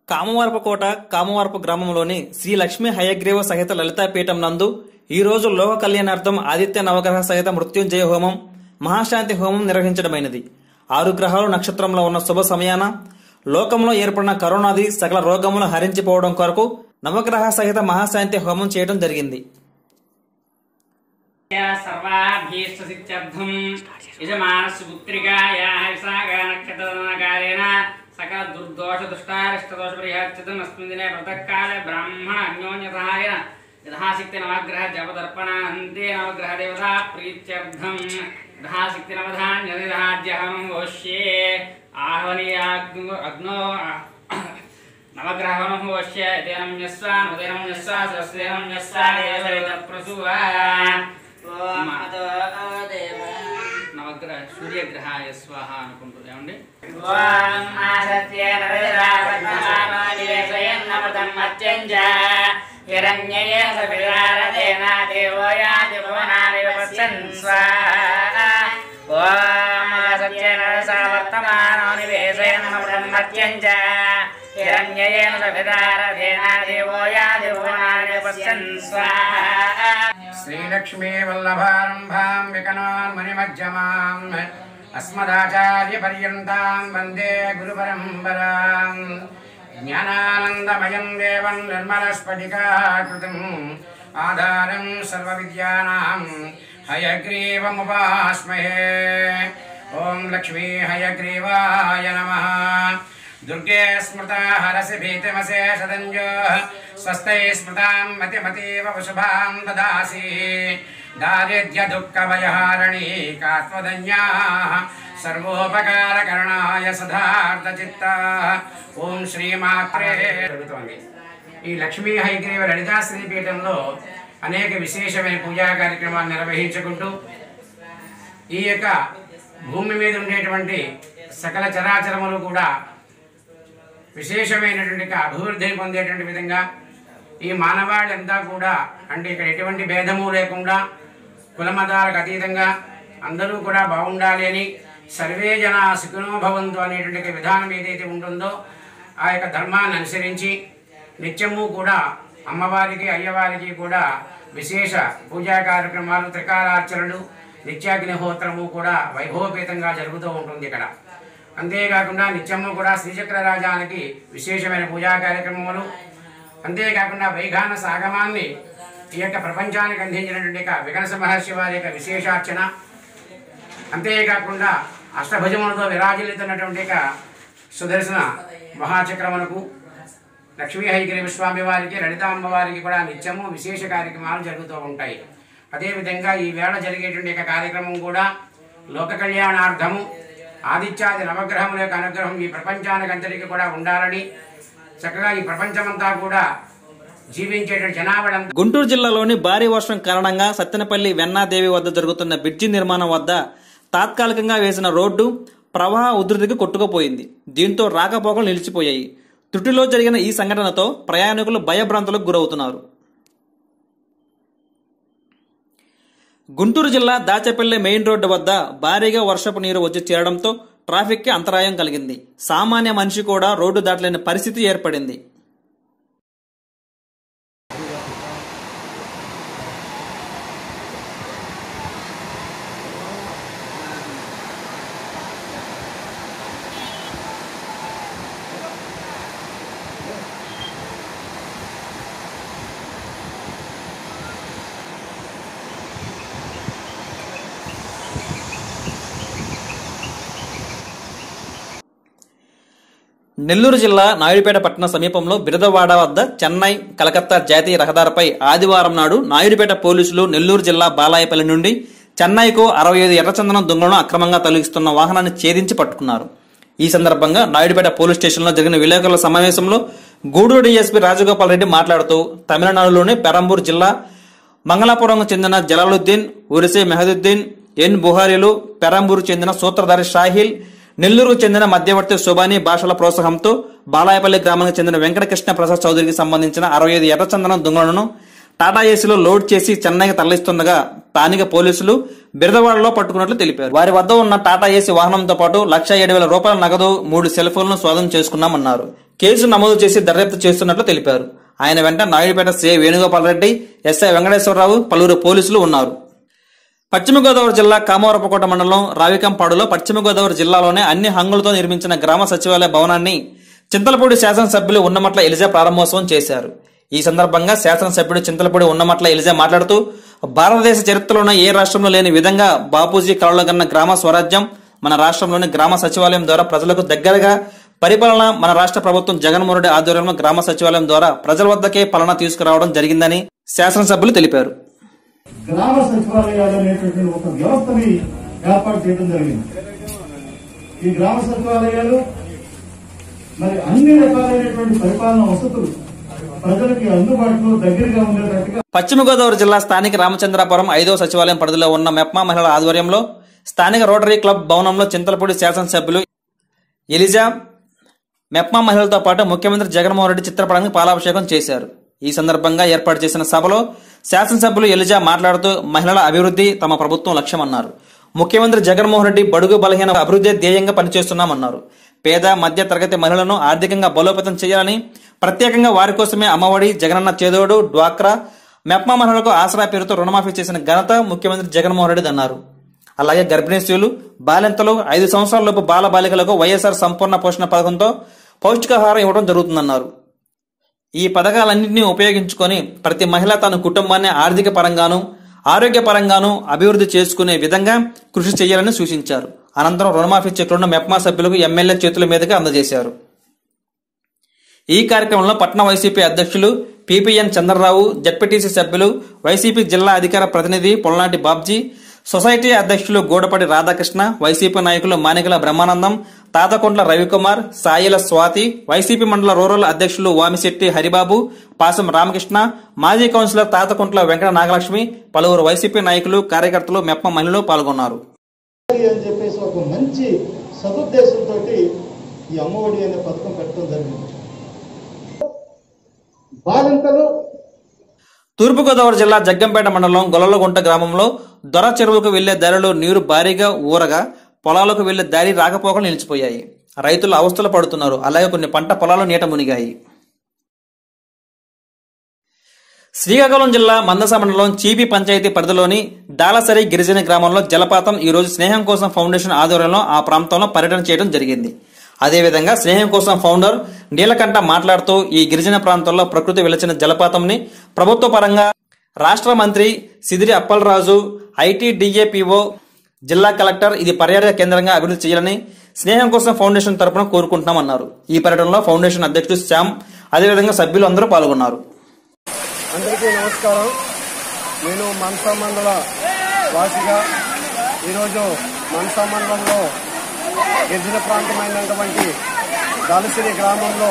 కామవారపకోట కామవారపు గ్రామంలోని శ్రీ లక్ష్మీ హయగ్రీవ సహిత లలితాపీఠం నందు ఈ రోజు లోక కళ్యాణార్థం ఆదిత్య నవగ్రహ సహిత మృత్యుంజయ హోమం మహాశాంతి హోమం నిర్వహించడమైనది ఆరు గ్రహాలు నక్షత్రంలో ఉన్న శుభ సమయాన లోకంలో ఏర్పడిన కరోనాది సకల రోగములు హరించిపోవడం కొరకు నవగ్రహ సహిత మహాశాంతి హోమం చేయడం జరిగింది సర్వాభీష్టసిత్యర్థం యజమానస్సు పుత్రికాయా విశాఖా నక్షత్రకారేణ సకల దుర్దోష దుష్టారిష్ట దోష పరిహార్చితం అస్మిన్ దినే ప్రతకాలే బ్రాహ్మణ అన్యోన్యసహాయన యథాశక్తి నవగ్రహ జపదర్పణ అంతే నవగ్రహ దేవతా ప్రీత్యర్థం యథాశక్తి నవధాన్యదిధాజ్యహం వోష్యే ఆహ్వనీయాగ్నో అగ్నో నవగ్రహణం వశ్య తేనం యస్వాన్ ఉదయం యస్వా సస్యేనం యస్వా దేవైత ప్రసువా నవగ్రహ సూర్యగ్రహాయ స్వాహ అనుకుంటుంది ఏమండి హిరణ్యేన సభిదారథేన దేవో యా దేవనాని పశ్యన్ స్వాహా శ్రీలక్ష్మీ వల్లభారంభాం వికనోన్మణిమధ్యమాం అస్మదాచార్యపర్యంతాం వందే గురుపరంపరాం జ్ఞానానందమయం దేవం నిర్మలస్ఫటికాకృతిం ఆధారం సర్వవిద్యానాం హయగ్రీవముపాస్మహే ఓం లక్ష్మీ హయగ్రీవాయ నమః దుర్గే స్మృతా హరసి భీతిమశేషదంజో స్వస్థై స్మృతాం మతిమతీవ వశుభాం దదాసి దారిద్ర్య దుఃఖ భయహారణీ కాత్మధన్యా సర్వోపకారకరణాయ సదార్థ చిత్త ఓం శ్రీమాత్రే జరుగుతోంది ఈ లక్ష్మీ హైగ్రీవ లలితా శ్రీపీఠంలో అనేక విశేషమైన పూజా కార్యక్రమాలు నిర్వహించుకుంటూ ఈ యొక్క భూమి మీద ఉండేటువంటి సకల చరాచరములు కూడా విశేషమైనటువంటి అభివృద్ధి పొందేటువంటి విధంగా ఈ మానవాళ్ళంతా కూడా అంటే ఇక్కడ ఎటువంటి భేదము లేకుండా కులమతాలకు అతీతంగా అందరూ కూడా బాగుండాలి అని సర్వే జన సుఖినో భవంతు అనేటువంటి విధానం ఏదైతే ఉంటుందో ఆ యొక్క ధర్మాన్ని అనుసరించి నిత్యము కూడా అమ్మవారికి అయ్యవారికి కూడా విశేష పూజా కార్యక్రమాలు త్రికాలార్చనలు నిత్యాగ్నిహోత్రము కూడా వైభవపేతంగా జరుగుతూ ఉంటుంది ఇక్కడ అంతేకాకుండా నిత్యము కూడా శ్రీచక్ర రాజానికి విశేషమైన పూజా కార్యక్రమములు అంతేకాకుండా వైఘాన సాగమాన్ని ఈ యొక్క ప్రపంచానికి అందించినటువంటి యొక్క వికనస మహర్షి వారి యొక్క విశేషార్చన అంతేకాకుండా అష్టభుజములతో విరాజిల్లుతున్నటువంటి యొక్క సుదర్శన మహాచక్రమునకు లక్ష్మీ హైగిరి స్వామి వారికి లలితాంబ వారికి కూడా నిత్యము విశేష కార్యక్రమాలు జరుగుతూ ఉంటాయి అదేవిధంగా ఈ వేళ జరిగేటువంటి యొక్క కార్యక్రమం కూడా లోక కళ్యాణార్థము ఆదిత్యాది నవగ్రహముల యొక్క అనుగ్రహం ఈ ప్రపంచానికి అంతటికి కూడా ఉండాలని చక్కగా ఈ ప్రపంచమంతా కూడా జీవించేటువంటి జనాభాలంతా గుంటూరు జిల్లాలోని భారీ వర్షం కారణంగా సత్తెనపల్లి వెన్నాదేవి వద్ద జరుగుతున్న బ్రిడ్జి నిర్మాణం వద్ద తాత్కాలికంగా వేసిన రోడ్డు ప్రవాహ ఉధృతికి కొట్టుకుపోయింది దీంతో రాకపోకలు నిలిచిపోయాయి త్రుటిలో జరిగిన ఈ సంఘటనతో ప్రయాణికులు భయభ్రాంతులకు గురవుతున్నారు గుంటూరు జిల్లా దాచపల్లి మెయిన్ రోడ్డు వద్ద భారీగా వర్షపు నీరు వచ్చి చేరడంతో ట్రాఫిక్కి అంతరాయం కలిగింది సామాన్య మనిషి కూడా రోడ్డు దాటలేని పరిస్థితి ఏర్పడింది నెల్లూరు జిల్లా నాయుడుపేట పట్టణ సమీపంలో బిరదవాడ వద్ద చెన్నై కలకత్తా జాతీయ రహదారిపై ఆదివారం నాడు నాయుడుపేట పోలీసులు నెల్లూరు జిల్లా బాలాయపల్లి నుండి చెన్నైకు అరవై ఐదు ఎర్రచందనం దొంగలను అక్రమంగా తొలగిస్తున్న వాహనాన్ని ఛేదించి పట్టుకున్నారు ఈ సందర్భంగా నాయుడుపేట పోలీస్ స్టేషన్లో జరిగిన విలేకరుల సమావేశంలో గూడూరు డీఎస్పీ రాజగోపాల్ రెడ్డి మాట్లాడుతూ తమిళనాడులోని పెరంబూర్ జిల్లా మంగళాపురంకు చెందిన జలాలుద్దీన్ ఉరిసే మెహదుద్దీన్ ఎన్ బుహారీలు పెరంబూరు చెందిన సూత్రధారి షాహిల్ నెల్లూరుకు చెందిన మధ్యవర్తి సుబాని భాషల ప్రోత్సాహంతో బాలాయపల్లి గ్రామానికి చెందిన వెంకటకృష్ణ ప్రసాద్ చౌదరికి సంబంధించిన అరవై ఐదు ఎర్రచందనం దొంగలను టాటా ఏసీలో లోడ్ చేసి చెన్నైకి తరలిస్తుండగా స్థానిక పోలీసులు బిరదవాడలో పట్టుకున్నట్లు తెలిపారు వారి వద్ద ఉన్న టాటా ఏసీ వాహనంతో పాటు లక్ష ఏడు వేల రూపాయల నగదు మూడు సెల్ ఫోన్లను స్వాధీనం చేసుకున్నామన్నారు కేసు నమోదు చేసి దర్యాప్తు చేస్తున్నట్లు తెలిపారు ఆయన వెంట నాయుడుపేట సి వేణుగోపాల్ రెడ్డి ఎస్ఐ వెంకటేశ్వరరావు పలువురు పోలీసులు ఉన్నారు పశ్చిమ గోదావరి జిల్లా కామవరపకోట మండలం రావికంపాడులో పశ్చిమ గోదావరి జిల్లాలోనే అన్ని హంగులతో నిర్మించిన గ్రామ సచివాలయ భవనాన్ని చింతలపూడి శాసనసభ్యులు ఉన్నమట్ల ఎలిజా ప్రారంభోత్సవం చేశారు ఈ సందర్భంగా శాసనసభ్యుడు చింతలపూడి ఉన్నమట్ల ఎలిజా మాట్లాడుతూ భారతదేశ చరిత్రలోనే ఏ రాష్ట్రంలో లేని విధంగా బాపూజీ కళలో కన్న గ్రామ స్వరాజ్యం మన రాష్ట్రంలోని గ్రామ సచివాలయం ద్వారా ప్రజలకు దగ్గరగా పరిపాలన మన రాష్ట్ర ప్రభుత్వం జగన్మోహన్ రెడ్డి ఆధ్వర్యంలో గ్రామ సచివాలయం ద్వారా ప్రజల వద్దకే పాలన తీసుకురావడం జరిగిందని శాసనసభ్యులు తెలిపారు గ్రామ సచివాలయాలు అనేటువంటి ఒక వ్యవస్థని ఏర్పాటు చేయడం జరిగింది ఈ గ్రామ సచివాలయాలు మరి అన్ని రకాలైనటువంటి పరిపాలన వసతులు ప్రజలకి అందుబాటులో దగ్గరగా ఉండేటట్టుగా పశ్చిమ గోదావరి జిల్లా స్థానిక రామచంద్రాపురం ఐదో సచివాలయం పరిధిలో ఉన్న మెప్మా మహిళల ఆధ్వర్యంలో స్థానిక రోటరీ క్లబ్ భవనంలో చింతలపూడి శాసనసభ్యులు ఎలిజా మెప్మా మహిళలతో పాటు ముఖ్యమంత్రి జగన్మోహన్ రెడ్డి చిత్రపటానికి పాలాభిషేకం చేశారు ఈ సందర్భంగా ఏర్పాటు చేసిన సభలో శాసనసభ్యులు ఎలిజా మాట్లాడుతూ మహిళల అభివృద్ధి తమ ప్రభుత్వం లక్ష్యమన్నారు ముఖ్యమంత్రి జగన్మోహన్ రెడ్డి బడుగు బలహీన అభివృద్ధి ధ్యేయంగా పనిచేస్తున్నామన్నారు పేద మధ్య తరగతి మహిళలను ఆర్థికంగా బలోపేతం చేయాలని ప్రత్యేకంగా వారి కోసమే అమ్మఒడి జగనన్న చేదోడు డ్వాక్రా మెప్మా మహిళలకు ఆసరా పేరుతో రుణమాఫీ చేసిన ఘనత ముఖ్యమంత్రి జగన్మోహన్ రెడ్డి అన్నారు అలాగే గర్భిణీ స్త్రీలు బాలింతలు ఐదు సంవత్సరాలలోపు బాల బాలికలకు వైఎస్ఆర్ సంపూర్ణ పోషణ పథకంతో పౌష్టికాహారం ఇవ్వడం జరుగుతుందన్నారు ఈ పథకాలన్నింటినీ ఉపయోగించుకొని ప్రతి మహిళ తన కుటుంబాన్ని ఆర్థిక పరంగాను ఆరోగ్య పరంగాను అభివృద్ధి చేసుకునే విధంగా కృషి చేయాలని సూచించారు అనంతరం రుణమాఫీ చెక్కులను మెప్మా సభ్యులకు ఎమ్మెల్యే చేతుల మీదుగా అందజేశారు ఈ కార్యక్రమంలో పట్న వైసీపీ అధ్యక్షులు పిపిఎన్ చంద్రరావు జడ్పీటీసీ సభ్యులు వైసీపీ జిల్లా అధికార ప్రతినిధి పొల్లాంటి బాబ్జీ సొసైటీ అధ్యక్షులు గూడపటి రాధాకృష్ణ వైసీపీ నాయకులు మానికల బ్రహ్మానందం తాతకొండ్ల రవికుమార్ సాయిల స్వాతి వైసీపీ మండల రూరల్ అధ్యక్షులు వామిశెట్టి హరిబాబు పాసం రామకృష్ణ మాజీ కౌన్సిలర్ తాతకొంట్ల వెంకట నాగలక్ష్మి పలువురు వైసీపీ నాయకులు కార్యకర్తలు మెప్ప మహిళలు పాల్గొన్నారు అని చెప్పేసి ఒక మంచి సదుద్దేశంతో ఈ అమ్మఒడి అనే పథకం పెట్టడం జరిగింది బాలింతలు తూర్పుగోదావరి జిల్లా జగ్గంపేట మండలం గొల్లలగుంట గ్రామంలో దొర చెరువుకు వెళ్లే దారిలో నీరు భారీగా ఊరగా పొలాలకు వెళ్లే దారి రాకపోకలు నిలిచిపోయాయి రైతులు అవస్థలు పడుతున్నారు అలాగే కొన్ని పంట పొలాలు నీట మునిగాయి శ్రీకాకుళం జిల్లా మందస మండలం చీపి పంచాయతీ పరిధిలోని దాలసరి గిరిజన గ్రామంలో జలపాతం ఈ రోజు స్నేహం కోసం ఫౌండేషన్ ఆధ్వర్యంలో ఆ ప్రాంతంలో పర్యటన చేయడం జరిగింది అదేవిధంగా స్నేహం కోసం ఫౌండర్ నీలకంఠ మాట్లాడుతూ ఈ గిరిజన ప్రాంతంలో ప్రకృతి వెలచిన జలపాతంని ప్రభుత్వ పరంగా రాష్ట్ర మంత్రి సిదిరి అప్పలరాజు ఐటీడీఏపీఓ జిల్లా కలెక్టర్ ఇది పర్యాటక కేంద్రంగా అభివృద్ధి చేయాలని స్నేహం కోసం ఫౌండేషన్ తరపున కోరుకుంటున్నామన్నారు ఈ పర్యటనలో ఫౌండేషన్ అధ్యక్షుడు శ్యామ్ అదేవిధంగా సభ్యులు అందరూ పాల్గొన్నారు అందరికీ నమస్కారం నేను మనసా మండల వాసిగా ఈరోజు మనసా మండలంలో గిరిజన ప్రాంతమైనటువంటి దాలసిరి గ్రామంలో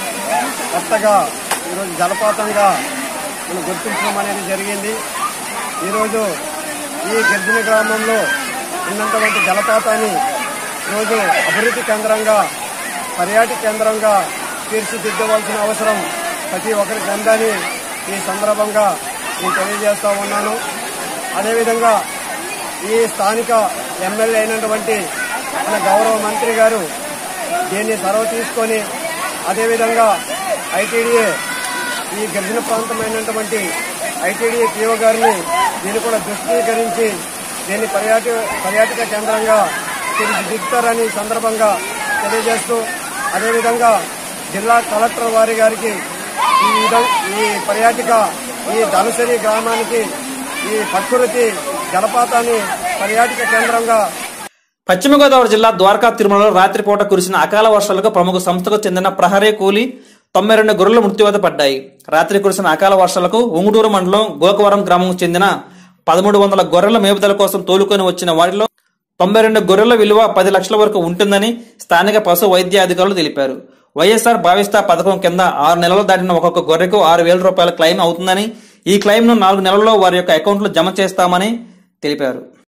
కొత్తగా ఈరోజు జలపాతంగా మనం గుర్తించడం అనేది జరిగింది ఈరోజు ఈ గిరిజన గ్రామంలో ఉన్నటువంటి జలపాతాన్ని ఈరోజు అభివృద్ధి కేంద్రంగా పర్యాటక కేంద్రంగా తీర్చిదిద్దవలసిన అవసరం ప్రతి ఒక్కరికి ఉందని ఈ సందర్భంగా నేను తెలియజేస్తా ఉన్నాను అదేవిధంగా ఈ స్థానిక ఎమ్మెల్యే అయినటువంటి మన గౌరవ మంత్రి గారు దీన్ని చొరవ తీసుకొని అదేవిధంగా ఐటీడీఏ ఈ గిరిజన ప్రాంతమైనటువంటి ఐటీడీఏ పిఓ గారిని దీన్ని కూడా దృష్టీకరించి దీన్ని పర్యాటక పర్యాటక కేంద్రంగా తీర్చిదిద్దుతారని ఈ సందర్భంగా తెలియజేస్తూ అదేవిధంగా జిల్లా కలెక్టర్ వారి గారికి ఈ విధం ఈ పర్యాటక ఈ ధనుసరి గ్రామానికి ఈ ప్రకృతి జలపాతాన్ని పర్యాటక కేంద్రంగా పశ్చిమ గోదావరి జిల్లా ద్వారకా తిరుమలలో రాత్రిపూట కురిసిన అకాల వర్షాలకు ప్రముఖ సంస్థకు చెందిన ప్రహరీ కూలి తొంభై రెండు గొర్రెలు మృత్యువాత పడ్డాయి రాత్రి కురిసిన అకాల వర్షాలకు ఉంగుటూరు మండలం గోకవరం గ్రామంకు చెందిన పదమూడు వందల గొర్రెల మేపుదల కోసం తోలుకొని వచ్చిన వాటిలో తొంభై రెండు గొర్రెల విలువ పది లక్షల వరకు ఉంటుందని స్థానిక పశు వైద్య అధికారులు తెలిపారు వైఎస్ఆర్ భావిస్తా పథకం కింద ఆరు నెలలు దాటిన ఒక్కొక్క గొర్రెకు ఆరు వేల రూపాయల క్లెయిమ్ అవుతుందని ఈ క్లెయిమ్ ను నాలుగు నెలల్లో వారి యొక్క అకౌంట్లో జమ చేస్తామని తెలిపారు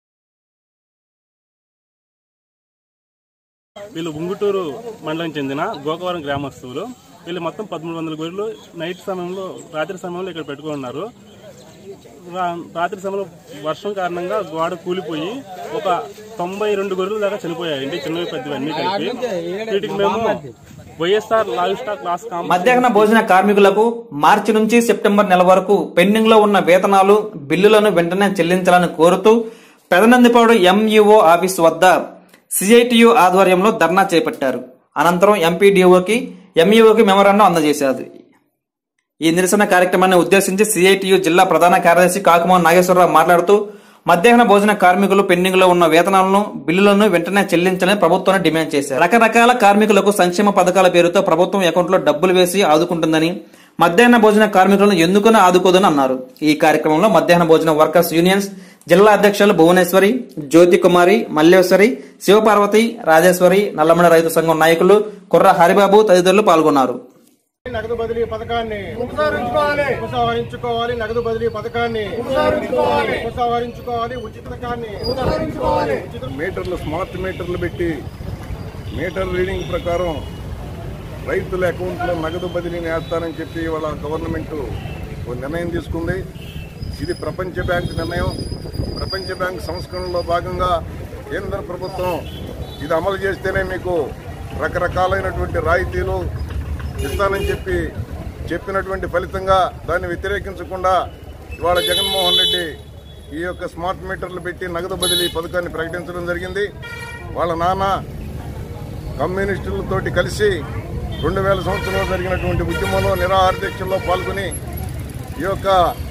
వీళ్ళు ఉంగుటూరు మండలం చెందిన గోకవరం గ్రామస్తులు వీళ్ళు మొత్తం పదమూడు వందల గొర్రెలు నైట్ సమయంలో రాత్రి సమయంలో ఇక్కడ పెట్టుకున్నారు రా- రాత్రి సమయంలో వర్షం కారణంగా గోడ కూలిపోయి ఒక తొంభై రెండు గొర్రెలు దాకా చనిపోయాయండి చిన్నవి పెద్దవి అన్ని కలిపి వీటికి మేము YSR livestock loss comp మధ్యాహ్న భోజన కార్మికులకు మార్చి నుంచి సెప్టెంబర్ నెల వరకు పెండింగ్ లో ఉన్న వేతనాలు బిల్లులను వెంటనే చెల్లించాలని కోరుతూ పెదనందిపాడు ఎంఈఓ ఆఫీస్ వద్ద సిఐటియు ఆధ్వర్యంలో ధర్నా చేపట్టారు అనంతరం ఎంపీడీఓకి ఎంఈఓకి మెమరాండం అందజేశారు ఈ నిరసన కార్యక్రమాన్ని ఉద్దేశించి సిఐటియు జిల్లా ప్రధాన కార్యదర్శి కాకుమోహన్ నాగేశ్వరరావు మాట్లాడుతూ మధ్యాహ్న భోజన కార్మికులు పెండింగ్ లో ఉన్న వేతనాలను బిల్లులను వెంటనే చెల్లించాలని ప్రభుత్వాన్ని డిమాండ్ చేశారు రకరకాల కార్మికులకు సంక్షేమ పథకాల పేరుతో ప్రభుత్వం అకౌంట్లో డబ్బులు వేసి ఆదుకుంటుందని మధ్యాహ్న భోజన కార్మికులను ఎందుకని ఆదుకోదని అన్నారు ఈ కార్యక్రమంలో మధ్యాహ్న భోజన వర్కర్స్ యూనియన్స్ జిల్లా అధ్యక్షులు భువనేశ్వరి జ్యోతి కుమారి మల్లేశ్వరి శివపార్వతి రాజేశ్వరి నల్లమడ రైతు సంఘం నాయకులు కుర్ర హరిబాబు తదితరులు పాల్గొన్నారు నగదు బదిలీ పథకాన్ని ఉపసంహరించుకోవాలి ఉపసంహరించుకోవాలి నగదు బదిలీ పథకాన్ని ఉపసంహరించుకోవాలి ఉపసంహరించుకోవాలి ఉచిత పథకాన్ని ఉపసంహరించుకోవాలి మీటర్లు స్మార్ట్ మీటర్లు పెట్టి మీటర్ రీడింగ్ ప్రకారం రైతుల అకౌంట్లో నగదు బదిలీని వేస్తానని చెప్పి వాళ్ళ గవర్నమెంట్ ఓ నిర్ణయం తీసుకుంది ఇది ప్రపంచ బ్యాంక్ నిర్ణయం ప్రపంచ బ్యాంక్ సంస్కరణలో భాగంగా కేంద్ర ప్రభుత్వం ఇది అమలు చేస్తేనే మీకు రకరకాలైనటువంటి రాయితీలు ఇస్తానని చెప్పి చెప్పినటువంటి ఫలితంగా దాన్ని వ్యతిరేకించకుండా ఇవాళ జగన్మోహన్ రెడ్డి ఈ యొక్క స్మార్ట్ మీటర్లు పెట్టి నగదు బదిలీ పథకాన్ని ప్రకటించడం జరిగింది వాళ్ళ నాన్న కమ్యూనిస్టులతోటి కలిసి రెండు వేల సంవత్సరంలో జరిగినటువంటి ఉద్యమంలో నిరాహార దీక్షల్లో పాల్గొని ఈ యొక్క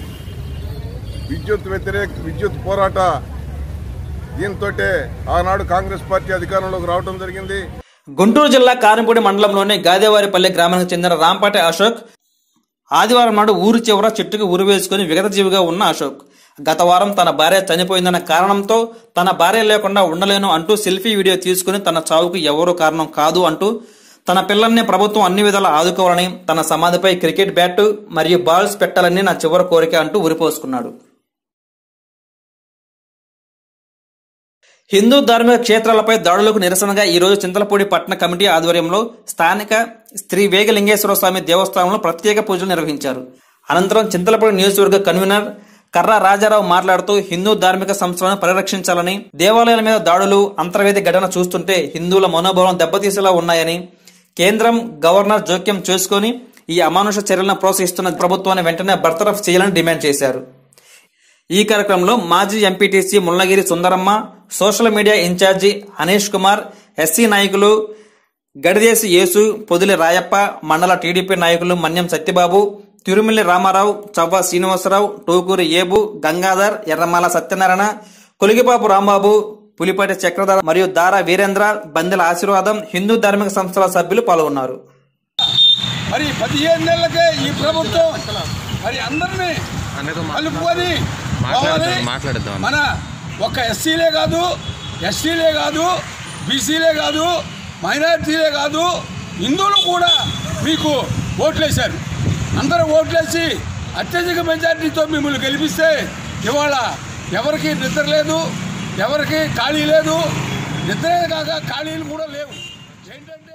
విద్యుత్ వ్యతిరేక విద్యుత్ పోరాట దీంతో ఆనాడు కాంగ్రెస్ పార్టీ అధికారంలోకి రావడం జరిగింది గుంటూరు జిల్లా కారంపూడి మండలంలోని గాదేవారిపల్లె గ్రామానికి చెందిన రాంపాటి అశోక్ ఆదివారం నాడు ఊరు చివర చెట్టుకు ఉరి వేసుకుని విగతజీవిగా ఉన్న అశోక్ గత వారం తన భార్య చనిపోయిందన్న కారణంతో తన భార్య లేకుండా ఉండలేను అంటూ సెల్ఫీ వీడియో తీసుకుని తన చావుకు ఎవరూ కారణం కాదు అంటూ తన పిల్లల్ని ప్రభుత్వం అన్ని విధాలా ఆదుకోవాలని తన సమాధిపై క్రికెట్ బ్యాట్ మరియు బాల్స్ పెట్టాలని నా చివరి కోరిక అంటూ ఉరిపోసుకున్నాడు హిందూ ధార్మిక క్షేత్రాలపై దాడులకు నిరసనగా ఈ రోజు చింతలపూడి పట్టణ కమిటీ ఆధ్వర్యంలో స్థానిక శ్రీ వేగలింగేశ్వర స్వామి దేవస్థానంలో ప్రత్యేక పూజలు నిర్వహించారు అనంతరం చింతలపూడి నియోజకవర్గ కన్వీనర్ కర్ర రాజారావు మాట్లాడుతూ హిందూ ధార్మిక సంస్థలను పరిరక్షించాలని దేవాలయాల మీద దాడులు అంతర్వేది ఘటన చూస్తుంటే హిందువుల మనోభావం దెబ్బతీసేలా ఉన్నాయని కేంద్రం గవర్నర్ జోక్యం చేసుకుని ఈ అమానుష చర్యలను ప్రోత్సహిస్తున్న ప్రభుత్వాన్ని వెంటనే బర్తరఫ్ చేయాలని డిమాండ్ చేశారు ఈ కార్యక్రమంలో మాజీ MPTC Mullagiri Sundaramma social media incharge Anish Kumar SC నాయకులు గడిదేసి యేసు పొదిలి రాయప్ప మండల టీడీపీ నాయకులు మన్యం సత్యబాబు తిరుమిల్లి రామారావు చవ్వ శ్రీనివాసరావు టోకూరి ఏబు గంగాధర్ ఎర్రమాల సత్యనారాయణ కొలిగిపాపు రాంబాబు పులిపాటి చక్రధర మరియు దారా వీరేంద్ర బందెల ఆశీర్వాదం హిందూ ధార్మిక సంస్థల సభ్యులు పాల్గొన్నారు మరి పదిహేను నెలలకే ఈ ప్రభుత్వం మరి అందరినీ కలుపుకొని పోవాలి. మన ఒక ఎస్సీలే కాదు ఎస్టీలే కాదు బీసీలే కాదు మైనారిటీలే కాదు హిందువులు కూడా మీకు ఓట్లేశారు అందరూ ఓట్లేసి అత్యధిక మెజార్టీతో మిమ్మల్ని గెలిపిస్తే ఇవాళ ఎవరికి నిద్ర లేదు ఎవరికి ఖాళీ లేదు నిద్రే కాక ఖాళీలు కూడా లేవు ఏంటంటే